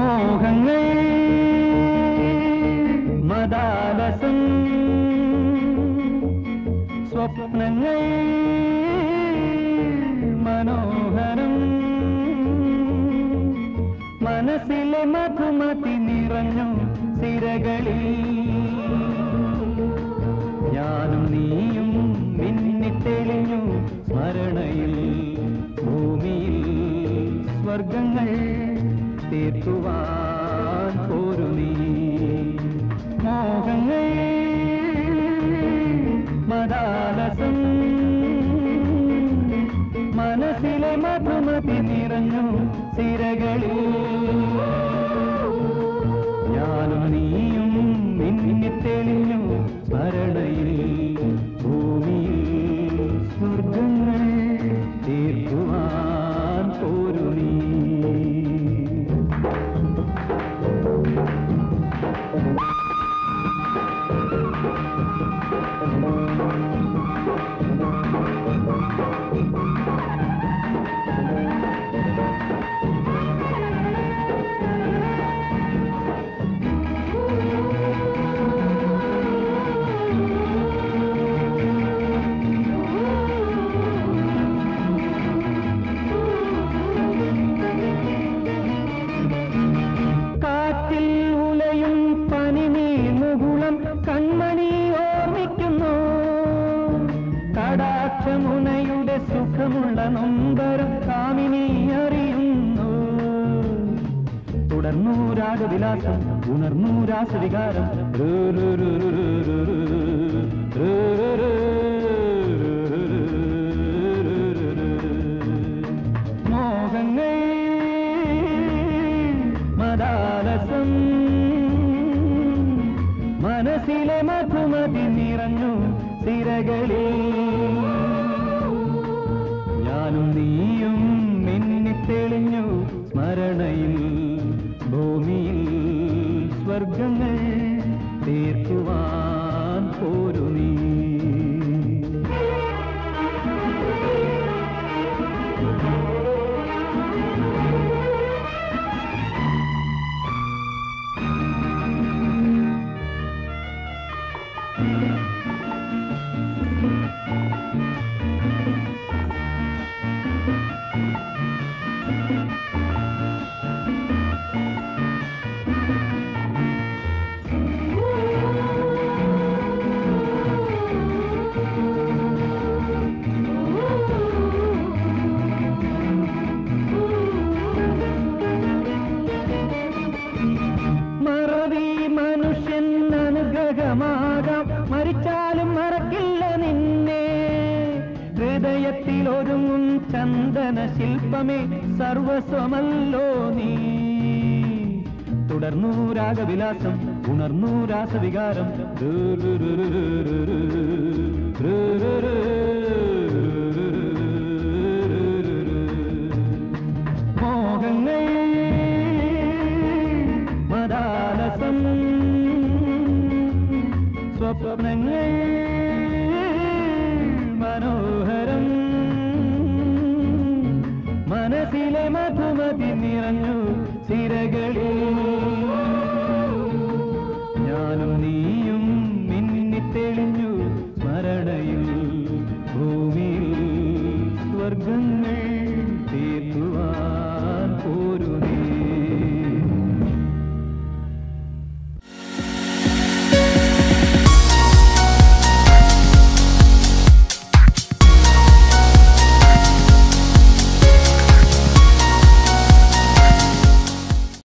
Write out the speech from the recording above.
മോഹങ്ങൾ മദാലസം സ്വപ്നങ്ങൾ മനോഹരം മനസ്സിലെ മധുമതി നിറഞ്ഞു സിരകളിൽ ഞാനും നീയും മിന്നിത്തെളിഞ്ഞു സ്മരണയിൽ ഭൂമിയിൽ സ്വർഗങ്ങൾ തീർക്കുവാൻ പോരു നീ മോഹങ്ങൾ മദാലസം മനസ്സിലെ മധുമതി നിറഞ്ഞു സിരകളിൽ ഞാനും നീയും മിന്നിത്തെളിഞ്ഞു സ്മരണയിൽ ഭൂമിയിൽ സ്വർഗങ്ങൾ തീർക്കുവാൻ പോരു നീ കാറ്റിൽ ഉലയും പനിനീ മുകുളം കൺമണി ഓർമ്മിക്കുന്നു കടാക്ഷമുനയുടെ സുഖമുള്ള നൊമ്പരം കാമിനി അറിയുന്നു തുടർന്നു രാഗവിലാസം ഉണർന്നു രാസവികാരം രു രു രു രു രു രു രു രു രു മോഹങ്ങൾ മദാലസം മനസ്സിലെ മധുമതി നിറഞ്ഞു സിരകളിൽ ഞാനും നീയും മിന്നിത്തെളിഞ്ഞു സ്മരണയിൽ ഭൂമിയിൽ സ്വർഗങ്ങൾ തീർക്കുവാൻ പോരു നീ മറവി മനുഷ്യൻ അനുഗ്രഹമാകാം മരിച്ചാലും മറക്കില്ല നിന്നെ ഹൃദയത്തിൽ ഒരുങ്ങും ചന്ദന ശില്പമേ സർവസ്വമല്ലോ നീ തുടർന്നു രാഗവിലാസം ഉണർന്നു രാസവികാരം രു രു രു രു രു രു രു രു രു രു. മോഹങ്ങൾ മദാലസം സ്വപ്നങ്ങൾ മനോഹരം മനസ്സിലെ മധുമതി നിറഞ്ഞു സിരകളിൽ ഞാനും നീ